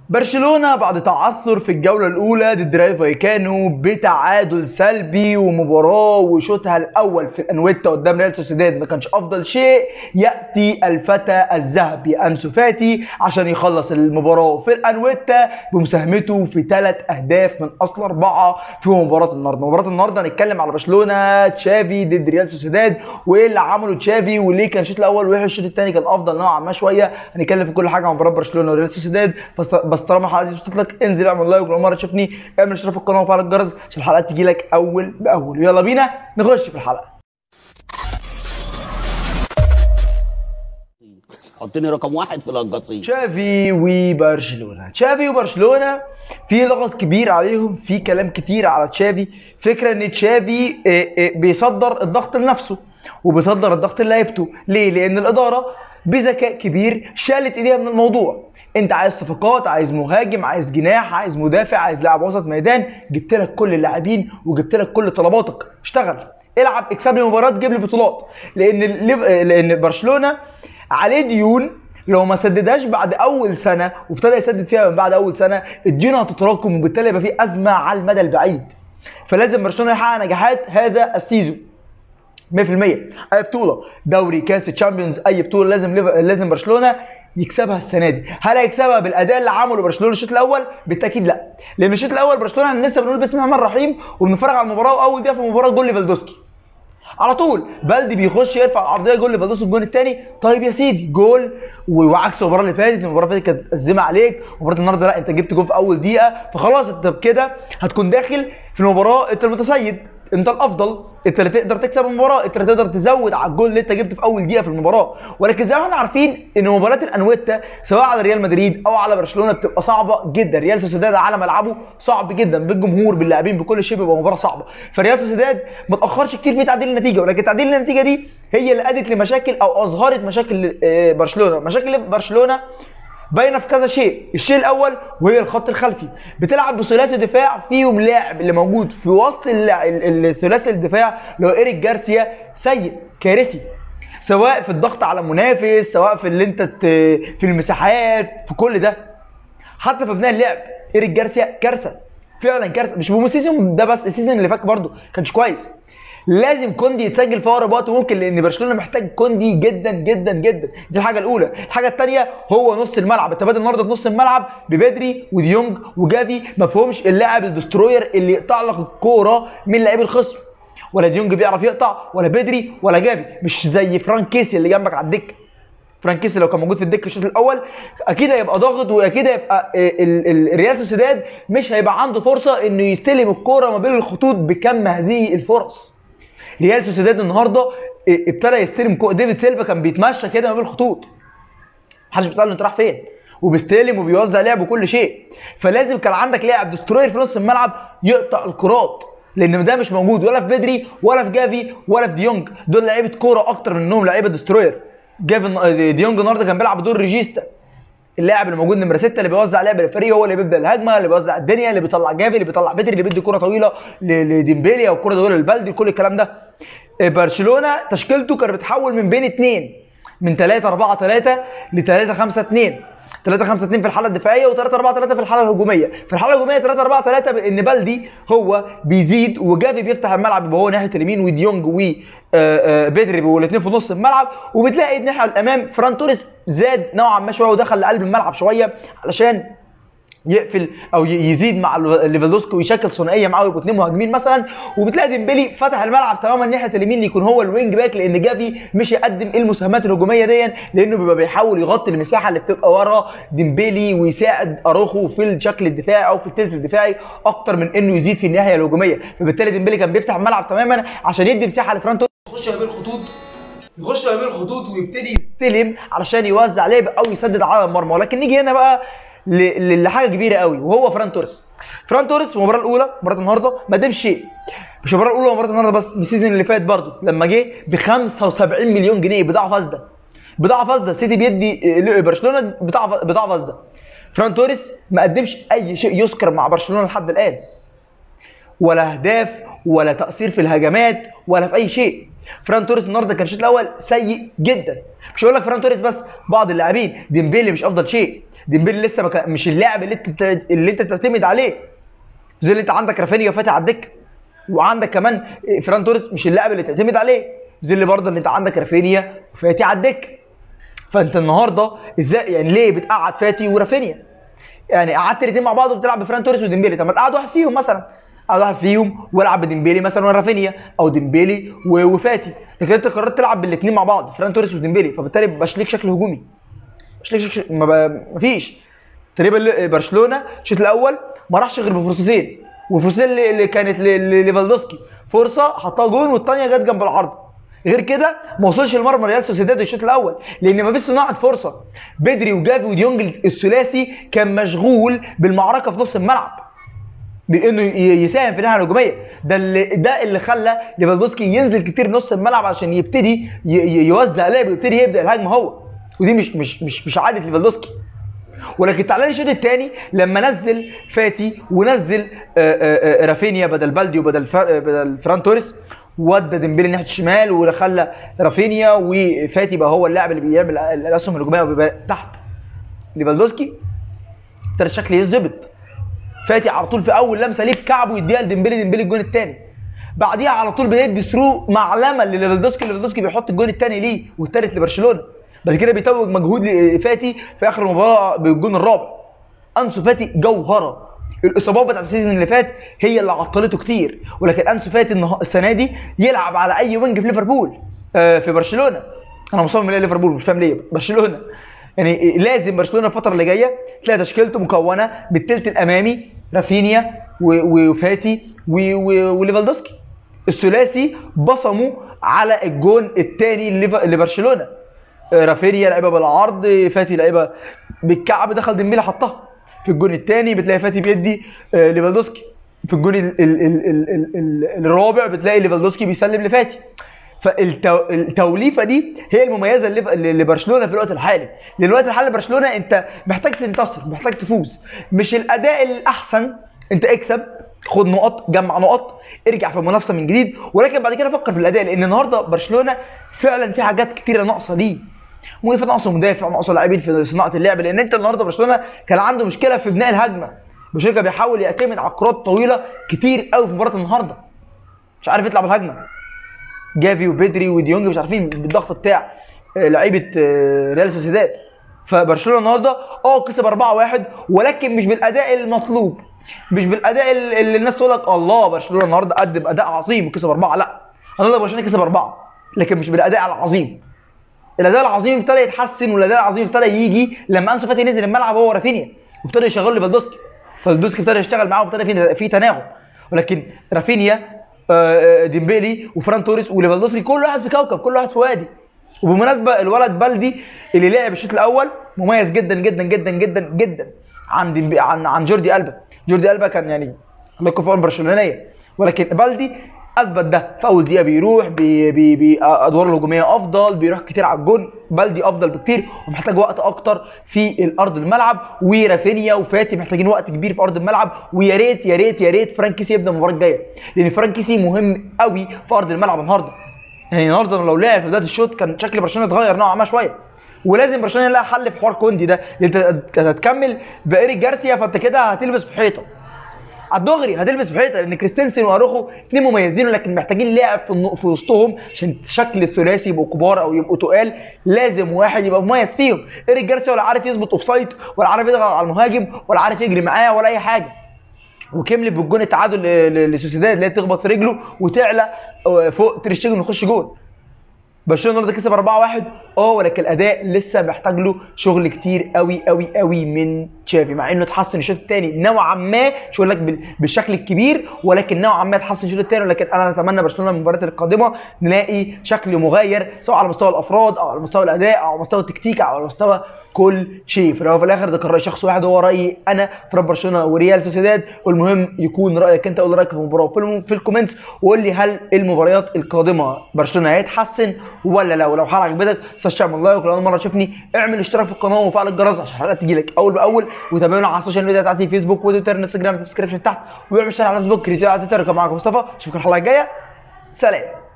برشلونة بعد تعثر في الجولة الأولى ضد رايو فايكانو بتعادل سلبي ومباراة وشوطها الأول في الأنويتا قدام ريال سوسيداد ما كانش أفضل شيء يأتي الفتى الذهبي أنسو فاتي عشان يخلص المباراة في الأنويتا بمساهمته في ثلاث أهداف من أصل أربعة في مباراة النهاردة مباراة النهاردة هنتكلم على برشلونة تشافي ضد ريال سوسيداد وإيه اللي عمله تشافي وليه كان الشوط الأول وحش الشوط الثاني كان أفضل نوعا ما شوية هنتكلم في كل حاجة عن مباراة برشلونة وريال سوسيداد بس بس طالما الحلقه دي وصلت لك انزل اعمل لايك ولو مره تشوفني اعمل اشتراك في القناه وفعل الجرس عشان الحلقات تجي لك اول باول يلا بينا نخش في الحلقه حطني رقم واحد في القصيم تشافي وبرشلونه تشافي وبرشلونه في ضغط كبير عليهم في كلام كتير على تشافي فكره ان تشافي آه، آه، بيصدر الضغط لنفسه وبيصدر الضغط لعيبته ليه لان الاداره بذكاء كبير شالت ايديها من الموضوع انت عايز صفقات عايز مهاجم عايز جناح عايز مدافع عايز لاعب وسط ميدان جبت لك كل اللاعبين وجبت لك كل طلباتك اشتغل العب اكسب لي مباراه جيب لي بطولات لان الليف... لان برشلونه عليه ديون لو ما سددهاش بعد اول سنه وابتدى يسدد فيها من بعد اول سنه الديون هتتراكم وبالتالي يبقى في ازمه على المدى البعيد فلازم برشلونه يحقق نجاحات هذا السيزون 100% اي بطوله دوري كاس تشامبيونز اي بطوله لازم ليف... لازم برشلونه يكسبها السنه دي هل هيكسبها بالاداء اللي عمله برشلونه الشوط الاول بالتاكيد لا لان الشوط الاول برشلونه احنا لسه بنقول بسم الله الرحمن الرحيم وبنتفرج على المباراه واول دقيقه في المباراه جول ليفالدوسكي على طول بلدي بيخش يرفع العرضيه جول ليفالدوسكي الجول الثاني طيب يا سيدي جول وعكس المباراه اللي فاتت المباراه اللي فاتت كانت ازمه عليك مباراه النهارده لا انت جبت جول في اول دقيقه فخلاص انت بكده هتكون داخل في المباراه انت المتسيد انت الافضل انت اللي تقدر تكسب المباراه انت اللي تقدر تزود على الجول اللي انت جبته في اول دقيقه في المباراه ولكن زي ما احنا عارفين ان مباراه الانويتا سواء على ريال مدريد او على برشلونه بتبقى صعبه جدا ريال سوسيداد على ملعبه صعب جدا بالجمهور باللاعبين بكل شيء بيبقى مباراه صعبه فريال سوسيداد ما تاخرش كتير في تعديل النتيجه ولكن تعديل النتيجه دي هي اللي ادت لمشاكل او اظهرت مشاكل آه، برشلونه مشاكل برشلونه باينه في كذا شيء الشيء الاول وهي الخط الخلفي بتلعب بثلاثي دفاع فيهم لاعب اللي موجود في وسط اللا- ال- الثلاثي الدفاع اللي هو ايريك جارسيا سيء كارثي سواء في الضغط على المنافس سواء في اللي انت ت- في المساحات في كل ده حتى في بناء اللعب ايريك جارسيا كارثه فعلا كارثه مش في السيزون ده بس السيزون اللي فات برضه كانش كويس لازم كوندي يتسجل في اقرب وقت ممكن لان برشلونه محتاج كوندي جدا جدا جدا دي الحاجه الاولى الحاجه الثانيه هو نص الملعب انت بادئ النهارده في نص الملعب ببدري وديونج وجافي ما فيهمش اللاعب الدستروير اللي يقطع لك الكوره من لعيب الخصم ولا ديونج بيعرف يقطع ولا بدري ولا جافي مش زي فرانك كيسي اللي جنبك على الدكه فرانك كيسي لو كان موجود في الدكه الشوط الاول اكيد هيبقى ضاغط واكيد هيبقى ال- ال- الريال سوسيداد مش هيبقى عنده فرصه انه يستلم الكوره ما بين الخطوط بكم هذه الفرص ريال سوسيداد النهارده ابتدى يستلم كو... ديفيد سيلفا كان بيتمشى كده ما بين الخطوط محدش بيساله انت رايح فين وبيستلم وبيوزع لعب وكل شيء فلازم كان عندك لاعب دستروير في نص الملعب يقطع الكرات لان ده مش موجود ولا في بدري ولا في جافي ولا في ديونج دول لعيبه كوره اكتر من انهم لعيبه دستروير جافي ديونج النهارده كان بيلعب دور ريجيستا اللاعب اللي موجود نمره 6 اللي بيوزع لعب للفريق هو اللي بيبدا الهجمه اللي بيوزع الدنيا اللي بيطلع جافي اللي بيطلع بدري اللي بيدي كره طويله ل- لديمبيلي او كره طويله للبلدي كل الكلام ده آه، برشلونه تشكيلته كانت بتحول من بين اثنين من 3 4 3 ل 3 5 2 3 5 2 في الحاله الدفاعيه و3 4 3 في الحاله الهجوميه في الحاله الهجوميه 3 4 3 بان بلدي هو بيزيد وجافي بيفتح الملعب يبقى هو ناحيه اليمين وديونج و آه، آه، بدري بيبقوا الاثنين في نص الملعب وبتلاقي الناحيه الامام فران توريس زاد نوعا ما شويه ودخل لقلب الملعب شويه علشان يقفل او ي- يزيد مع ال- ليفاندوسكي ويشكل ثنائيه معاه ويبقوا اثنين مهاجمين مثلا وبتلاقي ديمبلي فتح الملعب تماما ناحيه اليمين يكون هو الوينج باك لان جافي مش يقدم ايه المساهمات الهجوميه دي لانه بيبقى بيحاول يغطي المساحه اللي بتبقى ورا ديمبلي ويساعد اروخو في الشكل الدفاعي او في الثلث الدفاعي اكتر من انه يزيد في الناحيه الهجوميه فبالتالي ديمبلي كان بيفتح الملعب تماما عشان يدي مساحه لفران توريس يخش ما بين الخطوط يخش ما بين الخطوط ويبتدي يستلم علشان يوزع لعب او يسدد على المرمى ولكن نيجي هنا بقى ل- ل- لحاجه كبيره قوي وهو فران توريس فران توريس في المباراه الاولى مباراه النهارده ما قدمش شيء مش المباراه الاولى ومباراه النهارده بس من السيزون اللي فات برضه لما جه ب 75 مليون جنيه بضاعه فاسده بضاعه فاسده السيتي بيدي آه، برشلونه بضاعه بضاعه فاسده فران توريس ما قدمش اي شيء يذكر مع برشلونه لحد الان ولا اهداف ولا تاثير في الهجمات ولا في اي شيء فران توريس النهارده كان الشوط الاول سيء جدا مش هقول لك فران توريس بس بعض اللاعبين ديمبيلي مش افضل شيء ديمبلي لسه ما كان- مش اللاعب اللي انت اللي انت تعتمد عليه زي اللي انت عندك رافينيا وفاتي على الدكه وعندك كمان فران توريس مش اللاعب اللي تعتمد عليه زي اللي برضه اللي انت عندك رافينيا وفاتي على الدكه فانت النهارده ازاي يعني ليه بتقعد فاتي ورافينيا يعني قعدت الاثنين مع بعض وبتلعب بفران توريس وديمبلي طب ما تقعد واحد فيهم مثلا قعد واحد فيهم والعب بديمبلي مثلا ورافينيا او ديمبلي و- وفاتي لكن انت قررت تلعب بالاثنين مع بعض فران توريس وديمبلي فبالتالي مبقاش ليك شكل هجومي مش ليك شكل ما بقى- مفيش تقريبا برشلونه الشوط الاول ما راحش غير بفرصتين والفرصتين اللي اللي كانت ل- ل- لفالدوسكي فرصه حطها جون والثانيه جت جنب العرض غير كده ما وصلش المرمى ريال سوسيداد الشوط الاول لان ما فيش صناعه فرصه بدري وجافي وديونج الثلاثي كان مشغول بالمعركه في نص الملعب بانه ي- يساهم في الناحيه الهجوميه ده اللي ده اللي خلى ليفاندوسكي ينزل كتير نص الملعب عشان يبتدي ي- ي- يوزع لعب ويبتدي يبدا الهجمه هو ودي مش مش مش مش عاده ليفاندوسكي ولكن تعالى لي الشوط الثاني لما نزل فاتي ونزل آه، آه، آه، رافينيا بدل بلدي وبدل فر- آه، بدل فران توريس ودى ديمبلي ناحيه الشمال وخلى رافينيا وفاتي بقى هو اللاعب اللي بيعمل الاسهم الهجوميه وبيبقى تحت ليفاندوسكي ابتدى الشكل يظبط فاتي على طول في اول لمسه ليه بكعبه يديها لديمبلي ديمبلي الجون الثاني بعديها على طول بيدي ثرو معلمه لليفاندوسكي ليفاندوسكي بيحط الجون الثاني ليه والثالث لبرشلونه بعد كده بيتوج مجهود لفاتي في اخر المباراه بالجون الرابع انسو فاتي جوهره الاصابات بتاعت السيزون اللي فات هي اللي عطلته كتير ولكن انسو فاتي النها- السنه دي يلعب على اي وينج في ليفربول آه، في برشلونه انا مصمم ليه ليفربول مش فاهم ليه برشلونه يعني لازم برشلونه الفتره اللي جايه تلاقي تشكيلته مكونه بالثلث الامامي رافينيا و- وفاتي و- و- وليفالدوسكي الثلاثي بصموا على الجون الثاني لبرشلونه آه، رافينيا لعيبه بالعرض فاتي لعيبه بالكعب دخل ديمبلي حطها في الجون الثاني بتلاقي فاتي بيدي آه، ليفالدوسكي في الجون ال- ال- ال- ال- ال- ال- الرابع بتلاقي ليفالدوسكي بيسلم لفاتي فالتوليفه دي هي المميزه اللي اللي لبرشلونه في الوقت الحالي لان الوقت الحالي برشلونه انت محتاج تنتصر محتاج تفوز مش الاداء الاحسن انت اكسب خد نقط جمع نقط ارجع في المنافسه من جديد ولكن بعد كده فكر في الاداء لان النهارده برشلونه فعلا في حاجات كتيره ناقصه ليه ممكن ناقصه مدافع ناقصه لاعبين في صناعه اللعب لان انت النهارده برشلونه كان عنده مشكله في بناء الهجمه برشلونه كان بيحاول يعتمد على كرات طويله كتير قوي في مباراه النهارده مش عارف يطلع بالهجمه جافي وبدري وديونج مش عارفين بالضغط بتاع آه، لعيبه آه، ريال سوسيداد فبرشلونه النهارده اه كسب 4-1 ولكن مش بالاداء المطلوب مش بالاداء اللي اللي الناس تقول لك الله برشلونه النهارده قدم اداء عظيم وكسب اربعه لا النهارده برشلونه كسب اربعه لكن مش بالاداء العظيم الاداء العظيم ابتدى يتحسن والاداء العظيم ابتدى يجي لما انسو فاتي نزل الملعب هو ورافينيا وابتدى يشغل لفالدوسكي فالدوسكي ابتدى يشتغل معاه وابتدى في في تناغم ولكن رافينيا آه، آه، ديمبيلي وفران توريس وليفاندوسكي كل واحد في كوكب كل واحد في وادي وبالمناسبه الولد بلدي اللي لعب الشوط الاول مميز جدا جدا جدا جدا جدا عن ديمبي عن عن جوردي البا جوردي البا كان يعني الله يكون في عون برشلونيه ولكن بلدي اثبت ده في اول دقيقه بيروح بي بي بي ادواره الهجوميه افضل بيروح كتير على الجون بلدي افضل بكتير ومحتاج وقت اكتر في الارض الملعب ورافينيا وفاتي محتاجين وقت كبير في ارض الملعب ويا ريت يا ريت يا ريت فرانكيسي يبدا المباراه الجايه لان فرانكيسي مهم قوي في ارض الملعب النهارده يعني النهارده لو لعب في بدايه الشوط كان شكل برشلونه اتغير نوعا ما شويه ولازم برشلونه يلاقي حل في حوار كوندي ده لان انت هتكمل بايريك جارسيا فانت كده هتلبس في حيطه على الدغري هتلبس في حيطه لان كريستنسن واروخو اثنين مميزين ولكن محتاجين لاعب في, النو- في وسطهم عشان شكل الثلاثي يبقوا كبار او يبقوا تقال لازم واحد يبقى مميز فيهم ايريك جارسيا ولا عارف يظبط اوف سايد ولا عارف يضغط على المهاجم ولا عارف يجري معاه ولا اي حاجه وكمل بالجون التعادل ل- ل- لسوسيداد اللي هي تخبط في رجله وتعلى آه، فوق تريشتجن ويخش جول برشلونه النهارده كسب 4-1 اه ولكن الاداء لسه محتاج له شغل كتير قوي قوي قوي من تشافي مع انه اتحسن الشوط الثاني نوعا ما مش هقول لك بال- بالشكل الكبير ولكن نوعا ما اتحسن الشوط الثاني ولكن انا اتمنى برشلونه المباريات القادمه نلاقي شكل مغاير سواء على مستوى الافراد او على مستوى الاداء او على مستوى التكتيك او على مستوى كل شيء في الأول وفي الاخر ده كان راي شخص واحد هو رايي انا في رب برشلونه وريال سوسيداد والمهم يكون رايك انت قول رايك في المباراه في, الم- في الكومنتس وقول لي هل المباريات القادمه برشلونه هيتحسن ولا لا ولو الحلقه عجبتك تنساش تعمل لايك ولو اول مره تشوفني اعمل اشتراك في القناه وفعل الجرس عشان الحلقات تجيلك اول باول وتابعونا على السوشيال ميديا بتاعتي فيسبوك وتويتر انستجرام في الديسكربشن تحت واعمل شير على فيسبوك ريتويت على تويتر كان معاكم مصطفى اشوفكم الحلقه الجايه سلام